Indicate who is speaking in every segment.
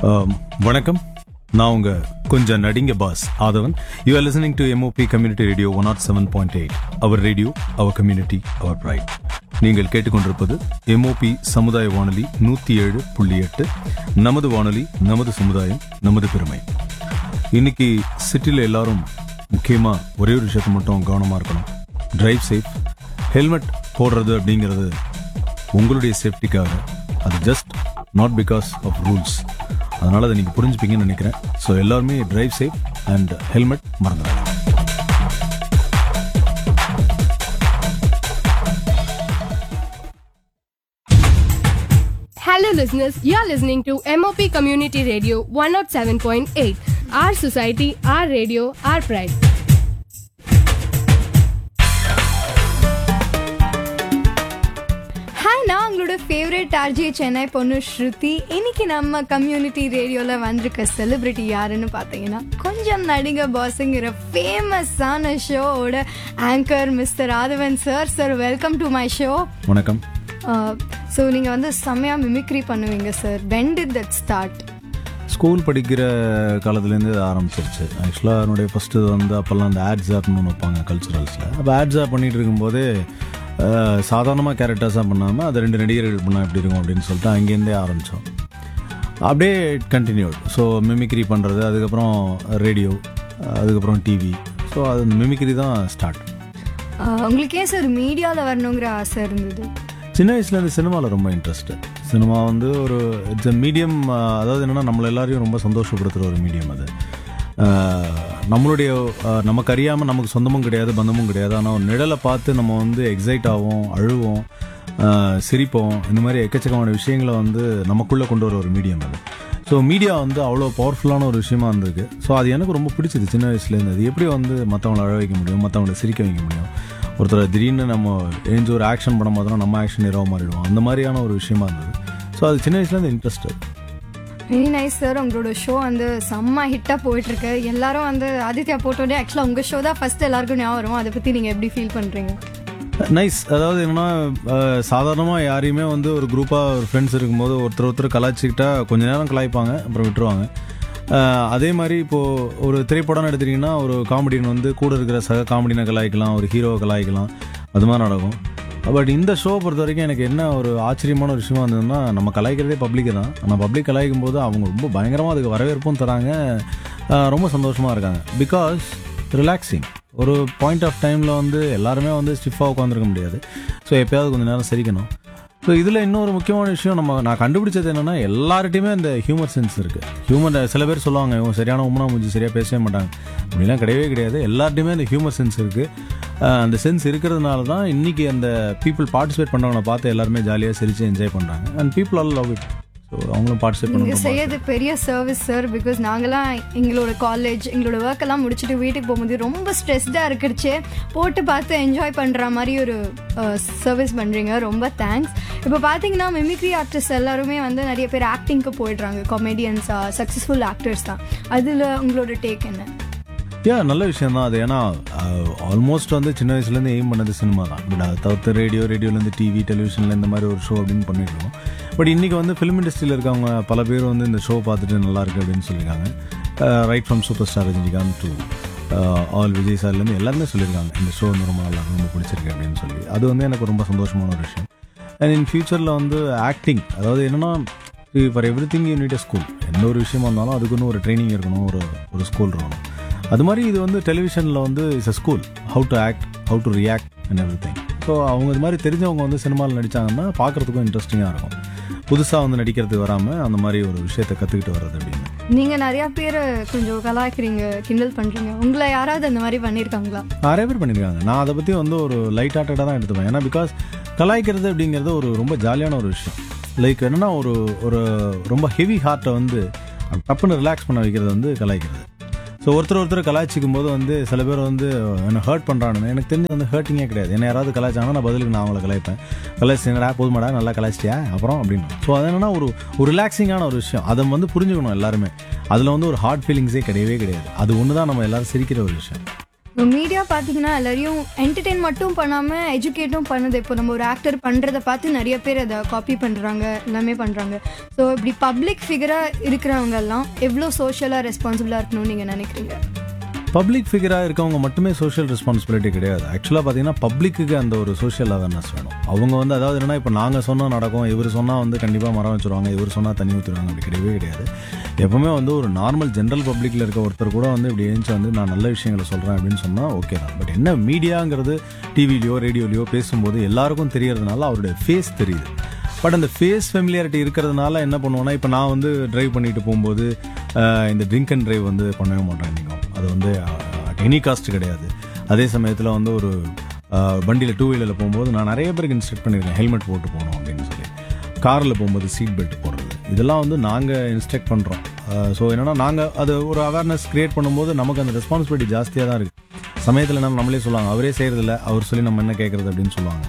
Speaker 1: ஆம், வணக்கம் நான் உங்க கொஞ்சம் நடிங்க boss Aadhavan you are listening to MOP community radio one nought seven point eight our radio our community our pride நீங்கள் கேட்டுக்கொண்டிருப்பது எம்ஓபி சமுதாய வானொலி நூற்றி ஏழு புள்ளி எட்டு நமது வானொலி நமது சமுதாயம் நமது பெருமை இன்னைக்கு சிட்டியில் எல்லாரும் முக்கியமாக ஒரே ஒரு விஷயத்தை மட்டும் கவனமாக இருக்கணும் டிரைவ் சேஃப் ஹெல்மெட் போடுறது அப்படிங்கிறது உங்களுடைய சேஃப்டிக்காக அது just not because of rules அதனால அதை நீங்கள் புரிஞ்சுப்பீங்கன்னு நினைக்கிறேன் ஸோ எல்லாருமே டிரைவ் சேஃப் அண்ட் ஹெல்மெட் மறந்துடாங்க
Speaker 2: Hello, listeners. You are listening to MOP Community Radio 107.8. Our society, our radio, our pride.
Speaker 3: Hi நான் உங்களோட ஃபேவரட் ஆர்ஜே சென்னை பொண்ணு ஸ்ருதி இன்னைக்கு நம்ம கம்யூனிட்டி ரேடியோவில் வந்திருக்க செலிபிரிட்டி யாருன்னு பார்த்தீங்கன்னா கொஞ்சம் நடிக பாஸுங்கிற ஃபேமஸான ஷோவோட anchor mister Radhavan sir sir welcome to my show
Speaker 1: வணக்கம்
Speaker 3: ஸோ நீங்கள் வந்து செம்மையாக மிமிக்ரி பண்ணுவீங்க sir when did that start
Speaker 1: school படிக்கிற காலத்துலேருந்து இது ஆரம்பிச்சிருச்சு ஆக்சுவலாக என்னுடைய ஃபஸ்ட்டு வந்து அப்போல்லாம் அந்த ஆட்ஸ் ஆப்னு ஒன்று வைப்பாங்க கல்ச்சுரல்ஸில் அப்போ ஆட்ஸ் ஆப் பண்ணிகிட்டு இருக்கும்போதே சாதாரணமாக கேரக்டர்ஸாக பண்ணாமல் அது ரெண்டு நடிகர்கள் பண்ணால் எப்படி இருக்கும் அப்படின்னு சொல்லிட்டு அங்கேருந்தே ஆரம்பித்தோம் அப்படியே கண்டினியூட் ஸோ மிமிக்ரி பண்ணுறது அதுக்கப்புறம் ரேடியோ அதுக்கப்புறம் டிவி ஸோ அது அந்த மிமிக்ரி தான் ஸ்டார்ட்
Speaker 3: உங்களுக்கு ஏன் சார் மீடியாவில் வரணுங்கிற ஆசை இருந்தது
Speaker 1: சின்ன வயசுலேருந்து சினிமாவில் ரொம்ப இன்ட்ரெஸ்ட்டு சினிமா வந்து ஒரு இட்ஸ் அ மீடியம் அதாவது என்னென்னா நம்மளை எல்லாரையும் ரொம்ப சந்தோஷப்படுத்துகிற ஒரு மீடியம் அது அஹ், நம்மளுடைய அஹ், நமக்கு அறியாமல் நமக்கு சொந்தமும் கிடையாது பந்தமும் கிடையாது ஆனால் ஒரு நிழலை பார்த்து நம்ம வந்து எக்ஸைட் ஆகும் அழுவோம் அஹ், சிரிப்போம் இந்த மாதிரி எக்கச்சக்கமான விஷயங்களை வந்து நமக்குள்ளே கொண்டு வர ஒரு மீடியம் அது ஸோ மீடியா வந்து அவ்வளோ பவர்ஃபுல்லான ஒரு விஷயமா இருந்திருக்கு ஸோ அது எனக்கு ரொம்ப பிடிச்சது சின்ன வயசுலேருந்து அது எப்படி வந்து மற்றவங்களை அழ வைக்க முடியும் மற்றவங்களை சிரிக்க வைக்க முடியும் ஒருத்தரை திடீர்னு நம்ம எழுந்து ஒரு ஆக்ஷன் பண்ண மாதிரி நம்ம ஆக்ஷன் ஹீரோ மாறிடுவோம் அந்த மாதிரியான ஒரு விஷயமா இருந்தது ஸோ அது சின்ன வயசுலேருந்து இன்ட்ரெஸ்ட்
Speaker 3: வெரி நைஸ் சார் உங்களோட ஷோ வந்து செம்ம ஹிட்டாக போயிட்டுருக்கு எல்லாரும் வந்து ஆதித்யா போட்டோடே ஆக்சுவலாக உங்கள் ஷோ தான் ஃபஸ்ட் எல்லாருக்கும் ஞாபகம் வரும் அதை பற்றி நீங்கள் எப்படி ஃபீல் பண்ணுறீங்க
Speaker 1: நைஸ் அதாவது என்னன்னா சாதாரணமாக யாரையுமே வந்து ஒரு குரூப்பாக ஒரு ஃப்ரெண்ட்ஸ் இருக்கும்போது ஒருத்தர் ஒருத்தர் கலாய்ச்சிக்கிட்டா கொஞ்ச நேரம் கலாய்ப்பாங்க அப்புறம் விட்டுருவாங்க அஹ், அதே மாதிரி இப்போது ஒரு திரைப்படம்னு எடுத்துட்டிங்கன்னா ஒரு காமெடியன் வந்து கூட இருக்கிற சக காமெடினை கலாய்க்கலாம் ஒரு ஹீரோவை கலாய்க்கலாம் அது மாதிரி நடக்கும் பட் இந்த ஷோ பொறுத்த வரைக்கும் எனக்கு என்ன ஒரு ஆச்சரியமான ஒரு விஷயமா இருந்ததுன்னா நம்ம கலாய்க்கிறதே பப்ளிக்கு தான் ஆனால் பப்ளிக் கலாய்க்கும் போது அவங்க ரொம்ப பயங்கரமாக அதுக்கு வரவேற்பும் தராங்க அஹ், ரொம்ப சந்தோஷமாக இருக்காங்க பிகாஸ் ரிலாக்ஸிங் ஒரு பாயிண்ட் ஆஃப் டைமில் வந்து எல்லாருமே வந்து ஸ்டிஃபாக உட்காந்துருக்க முடியாது ஸோ எப்பயாவது கொஞ்சம் நேரம் சிரிக்கணும் ஸோ இதில் இன்னொரு முக்கியமான விஷயம் நம்ம நான் கண்டுபிடிச்சது என்னென்னா எல்லார்ட்டையுமே இந்த ஹியூமர் சென்ஸ் இருக்குது ஹியூமர் சில பேர் சொல்லுவாங்க இவங்க சரியான உமனா மூஞ்சி சரியாக பேசவே மாட்டாங்க அப்படிலாம் கிடையவே கிடையாது எல்லார்ட்டையுமே அந்த ஹியூமர் சென்ஸ் இருக்குது அந்த சென்ஸ் இருக்கிறதுனால தான் இன்றைக்கி அந்த பீப்புள் பார்ட்டிசிபேட் பண்ணவங்களை பார்த்து எல்லாருமே ஜாலியாக சிரித்து என்ஜாய் பண்ணுறாங்க and people all love it so அவங்களும் பார்ட்டிசிபேட்
Speaker 3: நீங்க
Speaker 1: பண்ணுறாங்க
Speaker 3: செய்யறது பெரிய சர்வீஸ் சார் பிகாஸ் நாங்கெல்லாம் எங்களோட காலேஜ் எங்களோட ஒர்க் எல்லாம் முடிச்சுட்டு வீட்டுக்கு போகும்போது ரொம்ப ஸ்ட்ரெஸ்டாக இருக்கிறச்சே போட்டு பார்த்து என்ஜாய் பண்ற மாதிரி ஒரு சர்வீஸ் பண்றீங்க ரொம்ப தேங்க்ஸ் இப்போ பார்த்தீங்கன்னா மிமிக்ரி ஆர்டிஸ்ட் எல்லாருமே வந்து நிறைய பேர் ஆக்டிங்க்கு போயிடுறாங்க காமெடியன்ஸா சக்ஸஸ்ஃபுல் ஆக்டர்ஸ் தான் அதில் உங்களோட டேக் என்ன
Speaker 1: யா நல்ல விஷயம் தான் அது ஏன்னா ஆல்மோஸ்ட் வந்து சின்ன வயசுலேருந்து எய்ம் பண்ணது சினிமா தான் பட் அதை தவிர்த்து ரேடியோ ரேடியோலேருந்து டிவி டெலிவிஷனில் இந்த மாதிரி ஒரு ஷோ அப்படின்னு பண்ணிருக்கோம் பட் இன்றைக்கி வந்து ஃபிலிம் இண்டஸ்ட்ரியில் இருக்கவங்க பல பேர் வந்து இந்த ஷோ பார்த்துட்டு நல்லா இருக்கு அப்படின்னு சொல்லியிருக்காங்க right from super star Rajinikanth to all Vijay சார்லேருந்து எல்லாருமே சொல்லியிருக்காங்க இந்த ஷோ வந்து ரொம்ப நல்லா இருக்கு, ரொம்ப பிடிச்சிருக்கு அப்படின்னு சொல்லி அது வந்து எனக்கு ரொம்ப சந்தோஷமான ஒரு விஷயம் அண்ட் இன் ஃபியூச்சரில் வந்து ஆக்டிங் அதாவது என்னென்னா for every thing you need school எந்த ஒரு விஷயமா இருந்தாலும் அதுக்குன்னு ஒரு ட்ரைனிங் இருக்கணும் ஒரு ஒரு ஸ்கூல் இருக்கணும் அது மாதிரி இது வந்து டெலிவிஷனில் வந்து it's a school how to act how to react and every thing so அவங்க இது மாதிரி தெரிஞ்சவங்க வந்து சினிமாவில் நடித்தாங்கன்னா பார்க்குறதுக்கும் இன்ட்ரெஸ்டிங்காக இருக்கும் புதுசாக வந்து நடிக்கிறதுக்கு வராமல் அந்த மாதிரி ஒரு விஷயத்தை கற்றுக்கிட்டு வர்றது அப்படின்னு
Speaker 3: நீங்க நிறைய பேர் கொஞ்சம் கலாய்க்கிறீங்க கிண்டல் பண்றீங்க உங்களை யாராவது அந்த மாதிரி பண்ணியிருக்காங்களா
Speaker 1: நிறைய பேர் பண்ணியிருக்காங்க நான் அதை பற்றி வந்து ஒரு லைட் ஹார்ட்டடாக தான் எடுத்துப்பேன் ஏன்னா பிகாஸ் கலாய்க்கிறது அப்படிங்கிறது ஒரு ரொம்ப ஜாலியான ஒரு விஷயம் லைக் என்னன்னா ஒரு ஒரு ரொம்ப ஹெவி ஹார்ட்டை வந்து டப்புன்னு ரிலாக்ஸ் பண்ண வைக்கிறது வந்து கலாய்க்கிறது ஸோ ஒருத்தர் ஒருத்தர் கலாய்ச்சிக்கும் போது வந்து சில பேர் வந்து என்ன ஹர்ட் பண்ணுறானுங்க எனக்கு தெரிஞ்சு வந்து ஹர்ட்டிங்கே கிடையாது என்ன யாராவது கலாய்ச்சாங்கன்னா நான் பதிலுக்கு நான் அவங்கள கலாய்ப்பேன் கலாய்ச்சி என்னடா போதுமாடா நல்லா கலாய்ச்சிட்டியா அப்புறம் அப்படின்னு ஸோ அது என்னன்னா ஒரு ஒரு ரிலாக்ஸிங்கான ஒரு விஷயம் அதை வந்து புரிஞ்சுக்கணும் எல்லாருமே அதில் வந்து ஒரு ஹார்ட் ஃபீலிங்ஸே கிடையவே கிடையாது அது ஒன்று தான் நம்ம எல்லாரும் சிரிக்கிற ஒரு விஷயம்
Speaker 3: மீடியா பார்த்தீங்கன்னா எல்லாரையும் என்டர்டெயின் மட்டும் பண்ணாமல் எஜுகேட்டும் பண்ணுது இப்போ நம்ம ஒரு ஆக்டர் பண்ணுறத பார்த்து நிறைய பேர் அதை காப்பி பண்ணுறாங்க எல்லாமே பண்ணுறாங்க ஸோ இப்படி பப்ளிக் ஃபிகராக இருக்கிறவங்க எல்லாம் எவ்வளோ சோஷியலாக ரெஸ்பான்சிபிளாக இருக்கணும்னு நீங்கள் நினைக்கிறீங்க
Speaker 1: பப்ளிக் ஃபிகராக இருக்கவங்க மட்டுமே சோஷியல் ரெஸ்பான்சிபிலிட்டி கிடையாது ஆக்சுவலாக பார்த்தீங்கன்னா பப்ளிக்கு அந்த ஒரு சோஷியல் அவேர்னஸ் வேணும் அவங்க வந்து அதாவது என்னன்னா இப்போ நாங்கள் சொன்னால் நடக்கும் இவர் சொன்னால் வந்து கண்டிப்பாக மரம் வச்சுருவாங்க இவர் சொன்னால் தண்ணி ஊற்றுவாங்க அப்படி கிடையவே கிடையாது எப்பவுமே வந்து ஒரு நார்மல் ஜென்ரல் பப்ளிக்கில் இருக்க ஒருத்தர் கூட வந்து இப்படி ஏஞ்சி வந்து நான் நல்ல விஷயங்களை சொல்கிறேன் அப்படின்னு சொன்னால் ஓகே தான் பட் என்ன மீடியாங்கிறது டிவிலையோ ரேடியோலையோ பேசும்போது எல்லாருக்கும் தெரியறதுனால அவருடைய ஃபேஸ் தெரியுது பட் அந்த ஃபேஸ் ஃபெமிலியாரிட்டி இருக்கிறதுனால என்ன பண்ணுவோம்னா இப்போ நான் வந்து டிரைவ் பண்ணிட்டு போகும்போது அஹ், இந்த ட்ரிங்க் அண்ட் டிரைவ் வந்து பண்ணவே மாட்டேன் நீங்கள் அது வந்து எனி காஸ்ட் கிடையாது அதே சமயத்தில் வந்து ஒரு வண்டியில் டூ வீலரில் போகும்போது நான் நிறைய பேருக்கு இன்ஸ்ட்ரக்ட் பண்ணியிருக்கேன் ஹெல்மெட் போட்டு போகணும் அப்படின்னு சொல்லி காரில் போகும்போது சீட் பெல்ட் போடுறது இதெல்லாம் வந்து நாங்கள் இன்ஸ்ட்ரக்ட் பண்ணுறோம் ஸோ என்னன்னா நாங்கள் அது ஒரு அவேர்னஸ் கிரியேட் பண்ணும்போது நமக்கு அந்த ரெஸ்பான்சிபிலிட்டி ஜாஸ்தியாக தான் இருக்குது சமயத்தில் நம்ம நம்மளே சொல்லுவாங்க அவரே செய்கிறதில்ல அவர் சொல்லி நம்ம என்ன கேட்குறது அப்படின்னு சொல்லுவாங்க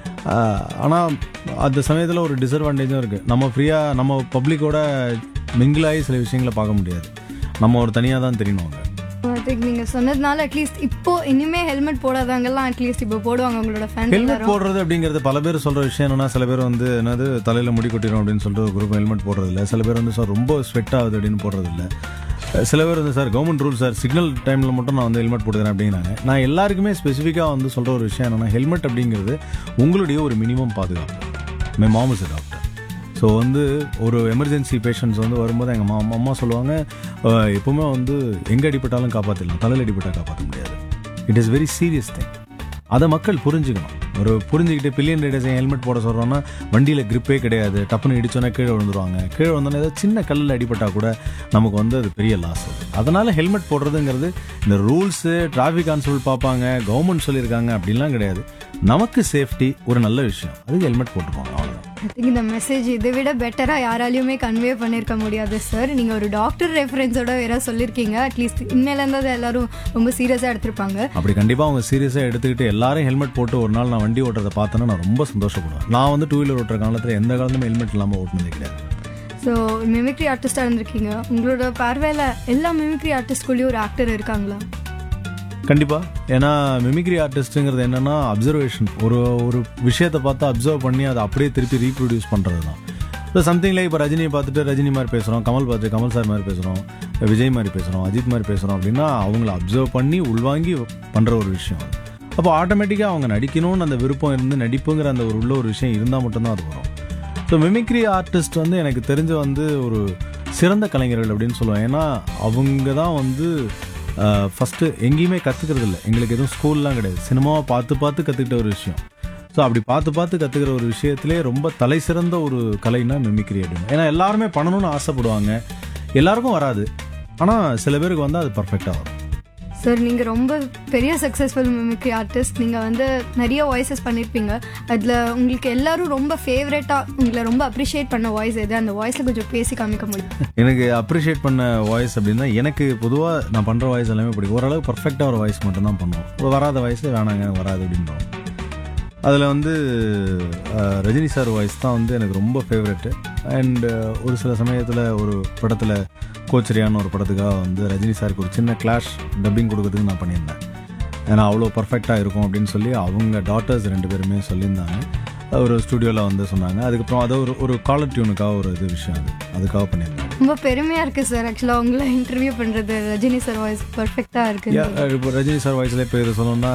Speaker 1: ஆனால் அந்த சமயத்தில் ஒரு டிஸ்அட்வான்டேஜும் இருக்குது நம்ம ஃப்ரீயாக நம்ம பப்ளிக்கோட மிங்கிளாகி சில விஷயங்களை பார்க்க முடியாது நம்ம ஒரு தனியாக தான் தெரியணும் அங்கே
Speaker 3: அதுக்கு நீங்கள் சொன்னதுனால அட்லீஸ்ட் இப்போ இனிமே ஹெல்மெட் போடாதவங்கலாம் அட்லீஸ்ட் இப்போ போடுவாங்க உங்களோட ஃபேன்ஸ்
Speaker 1: ஹெல்மெட்
Speaker 3: எல்லாரும்
Speaker 1: போடுறது அப்படிங்கிறது பல பேர் சொல்ற விஷயம் என்னன்னா சில பேர் வந்து என்னது தலையில முடி கொட்டிடும் அப்படின்னு சொல்லிட்டு ஒரு குரூப் ஹெல்மெட் போடுறது இல்ல சில பேர் வந்து சார் ரொம்ப ஸ்வெட் ஆகுது அப்படின்னு போடுறது இல்ல அஹ் சில பேர் வந்து sir government rule sir signal டைம்ல மட்டும் நான் வந்து ஹெல்மெட் போட்டுக்கிறேன் அப்படிங்கிறாங்க நான் எல்லாருக்குமே ஸ்பெசிஃபிக்காக வந்து சொல்ற ஒரு விஷயம் என்னன்னா ஹெல்மெட் அப்படிங்கிறது உங்களுடைய ஒரு மினிமம் பாதுகாப்பு my mom is doctor so வந்து ஒரு எமர்ஜென்சி பேஷண்ட்ஸ் வந்து வரும்போது எங்கள் மா அம்மா சொல்லுவாங்க அஹ், எப்பவுமே வந்து எங்கே அடிபட்டாலும் காப்பாற்றிடலாம் தலையில் அடிபட்டால் காப்பாற்ற முடியாது it is very serious thing அதை மக்கள் புரிஞ்சுக்கணும் ஒரு புரிஞ்சுக்கிட்டு பில்லியன் ரைடர்ஸ் ஹெல்மெட் போட சொல்கிறோன்னா வண்டியில் கிரிப்பே கிடையாது டப்புன்னு இடிச்சோன்னா கீழே விழுந்துருவாங்க கீழே வந்தோன்னே ஏதோ சின்ன கல்லில் அடிபட்டா கூட நமக்கு வந்து அது பெரிய லாஸ் அது அதனால ஹெல்மெட் போடுறதுங்கிறது இந்த ரூல்ஸு டிராஃபிக் கான்ஸ்டபிள் பார்ப்பாங்க கவர்மெண்ட் சொல்லியிருக்காங்க அப்படின்லாம் கிடையாது நமக்கு சேஃப்டி ஒரு நல்ல விஷயம் அதுக்கு ஹெல்மெட் போட்டுருவாங்க அவ்வளோதான்
Speaker 3: ஐ திங்க் இந்த மெசேஜ் இதை விட பெட்டராக யாராலையுமே கன்வே பண்ணியிருக்க முடியாது சார் நீங்கள் ஒரு டாக்டர் ரெஃபரன்ஸோட வேற சொல்லியிருக்கீங்க அட்லீஸ்ட் இன்னிலேருந்து அதை எல்லாரும் ரொம்ப சீரியஸாக எடுத்திருப்பாங்க
Speaker 1: அப்படி கண்டிப்பாக அவங்க சீரியஸாக எடுத்துக்கிட்டு எல்லாரும் ஹெல்மெட் போட்டு ஒரு நாள் நான் வண்டி ஓட்டுறதை பார்த்தேன்னா நான் ரொம்ப சந்தோஷப்படுவேன் நான் வந்து டூ வீலர் ஓட்டுற காலத்தில் எந்த காலத்துமே ஹெல்மெட் இல்லாமல் ஓட்டுனதே கிடையாது
Speaker 3: ஸோ மிமிக்ரி ஆர்டிஸ்டாக இருந்திருக்கீங்க உங்களோட பார்வையில் எல்லா மிமிக்ரி ஆர்டிஸ்ட்குள்ளேயும் ஒரு ஆக்டர் இருக்காங்களா
Speaker 1: கண்டிப்பாக ஏன்னா மிமிக்ரி ஆர்டிஸ்ட்டுங்கிறது என்னன்னா அப்சர்வேஷன் ஒரு ஒரு விஷயத்தை பார்த்து அப்சர்வ் பண்ணி அதை அப்படியே திருப்பி ரீப்ரொடியூஸ் பண்ணுறது தான் இப்போ சம்திங் லைக் இப்போ ரஜினியை பார்த்துட்டு ரஜினி மாதிரி பேசுகிறோம் கமல் பார்த்து கமல் சார் மாதிரி பேசுகிறோம் விஜய் மாதிரி பேசுகிறோம் அஜித் மாதிரி பேசுகிறோம் அப்படின்னா அவங்கள அப்சர்வ் பண்ணி உள்வாங்கி பண்ணுற ஒரு விஷயம் அது அப்போ ஆட்டோமேட்டிக்காக அவங்க நடிக்கணும்னு அந்த விருப்பம் இருந்து நடிப்புங்கிற அந்த ஒரு உள்ள ஒரு விஷயம் இருந்தால் மட்டும்தான் அது வரும் ஸோ மிமிக்ரி ஆர்டிஸ்ட் வந்து எனக்கு தெரிஞ்ச வந்து ஒரு சிறந்த கலைஞர்கள் அப்படின்னு சொல்லுவேன் ஏன்னா அவங்க தான் வந்து ஃபஸ்ட்டு எங்கேயுமே கற்றுக்கிறது இல்லை எங்களுக்கு எதுவும் ஸ்கூல்லாம் கிடையாது சினிமாவை பார்த்து பார்த்து கற்றுக்கிட்ட ஒரு விஷயம் ஸோ அப்படி பார்த்து பார்த்து கற்றுக்கிற ஒரு விஷயத்திலே ரொம்ப தலை சிறந்த ஒரு கலைனா மிமிக்ரி அப்படின்னு ஏன்னா எல்லாருமே பண்ணணும்னு ஆசைப்படுவாங்க எல்லாருக்கும் வராது ஆனால் சில பேருக்கு வந்து அது பர்ஃபெக்டாக வரும்
Speaker 3: சார் நீங்கள் ரொம்ப பெரிய சக்ஸஸ்ஃபுல் மிமிக்ரி ஆர்டிஸ்ட் நீங்கள் வந்து நிறைய வாய்ஸஸ் பண்ணியிருப்பீங்க அதில் உங்களுக்கு எல்லாரும் ரொம்ப ஃபேவரட்டாக உங்களை ரொம்ப அப்ரிஷியேட் பண்ண வாய்ஸ் எது அந்த வாய்ஸில் கொஞ்சம் பேசி காமிக்க முடியும்
Speaker 1: எனக்கு அப்ரிஷியேட் பண்ண வாய்ஸ் அப்படின்னா எனக்கு பொதுவாக நான் பண்ணுற வாய்ஸ் எல்லாமே பிடிக்கும் ஓரளவு பர்ஃபெக்டாக ஒரு வாய்ஸ் மட்டும்தான் பண்ணுவோம் வராத வாய்ஸ் வேணாங்க எனக்கு வராது அப்படின்றோம் அதில் வந்து அஹ், ரஜினி சார் வாய்ஸ் தான் வந்து எனக்கு ரொம்ப ஃபேவரெட்டு அண்ட் ஒரு சில சமயத்தில் ஒரு படத்தில் கோச்சரியான்னு ஒரு படத்துக்காக வந்து ரஜினி சாருக்கு ஒரு சின்ன கிளாஷ் டப்பிங் கொடுக்கறதுக்கு நான் பண்ணியிருந்தேன் ஏன்னா அவ்வளோ பர்ஃபெக்டாக இருக்கும் அப்படின்னு சொல்லி அவங்க டாட்டர்ஸ் ரெண்டு பேருமே சொல்லியிருந்தாங்க ஒரு ஸ்டுடியோவில் வந்து சொன்னாங்க அதுக்கப்புறம் அது ஒரு ஒரு காலர் டியூனுக்காக ஒரு இது விஷயம் அது அதுக்காக பண்ணியிருந்தாங்க
Speaker 3: ரொம்ப பெருமையாக இருக்குது சார் ஆக்சுவலாக உங்களை இன்டர்வியூ பண்ணுறது ரஜினி சார் வாய்ஸ் பர்ஃபெக்டாக இருக்குது
Speaker 1: Yeah, uh, இப்போ ரஜினி சார் வாய்ஸ்ல இப்போ இது சொல்லணும்னா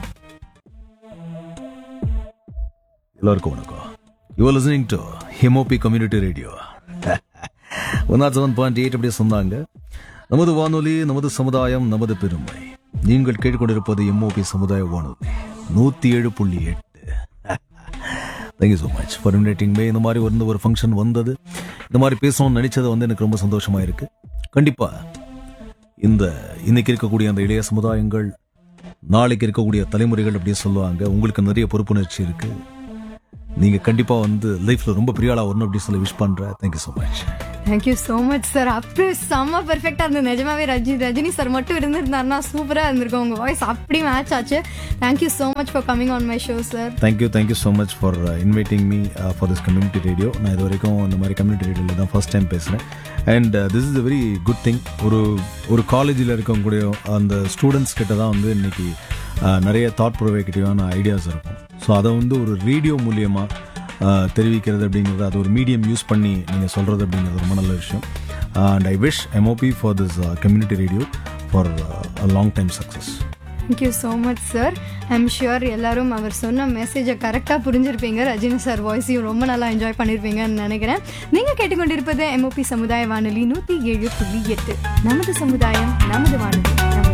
Speaker 1: எல்லாருக்கும் வணக்கம் யூ லிசனிங் டு ஹிமோபி community radio one nought seven point eight அப்படி சொன்னாங்க நமது வானொலி நமது சமுதாயம் நமது பெருமை நீங்கள் கேட்டுக்கொண்டிருப்பது எம்ஓபி சமுதாய வானொலி நூற்றி ஏழு புள்ளி எட்டு thank you so much for inviting me இந்த மாதிரி வந்து ஒரு ஃபங்க்ஷன் வந்தது இந்த மாதிரி பேசணும்னு நினைச்சது வந்து எனக்கு ரொம்ப சந்தோஷமா இருக்கு கண்டிப்பா இந்த இன்னைக்கு இருக்கக்கூடிய அந்த இளைய சமுதாயங்கள் நாளைக்கு இருக்கக்கூடிய தலைமுறைகள் அப்படின்னு சொல்லுவாங்க உங்களுக்கு நிறைய பொறுப்புணர்ச்சி இருக்கு நீங்க கண்டிப்பா வந்து லைஃப்ல ரொம்ப பெரிய ஆளா வரணும் அப்படின்னு சொல்லி விஷ் பண்றேன் thank you so much
Speaker 3: thank you so much sir அப்படியே செம்ம பெர்ஃபெக்டாக இருந்தது நிஜமாவே ரஜி ரஜினி சார் மட்டும் இருந்திருந்தாருன்னா சூப்பராக இருந்திருக்கும் உங்கள் வாய்ஸ் அப்படி மேட்ச் ஆச்சு thank you so much for coming on my show sir
Speaker 1: thank you thank you so much for inviting me for this community radio நான் இது வரைக்கும் இந்த மாதிரி கம்யூனிட்டி ரேடியோவில் தான் ஃபர்ஸ்ட் டைம் பேசுகிறேன் and this is a very good thing ஒரு ஒரு காலேஜில் இருக்கக்கூடிய அந்த ஸ்டூடெண்ட்ஸ் கிட்ட தான் வந்து இன்னைக்கு uh, நிறைய தாட் ப்ரொவேக்கட்டிவான ஐடியாஸ் இருக்கும் ஸோ அதை வந்து ஒரு ரேடியோ மூலியமாக தெரிவிக்கிறது அப்படிங்கிறது அது ஒரு மீடியம் யூஸ் பண்ணி நீங்கள் சொல்கிறது அப்படிங்கிறது ரொம்ப நல்ல விஷயம் and I wish MOP for this community radio for long time success
Speaker 3: thank you so much sir I'm sure எல்லாரும் அவர் சொன்ன மெசேஜை கரெக்டாக புரிஞ்சிருப்பீங்க ரஜினி சார் வாய்ஸையும் ரொம்ப நல்லா என்ஜாய் பண்ணியிருப்பீங்கன்னு நினைக்கிறேன் நீங்கள் கேட்டுக்கொண்டிருப்பது எம்ஓபி சமுதாய வானொலி நூற்றி ஏழு புள்ளி எட்டு நமது சமுதாயம் நமது வானொலி நமது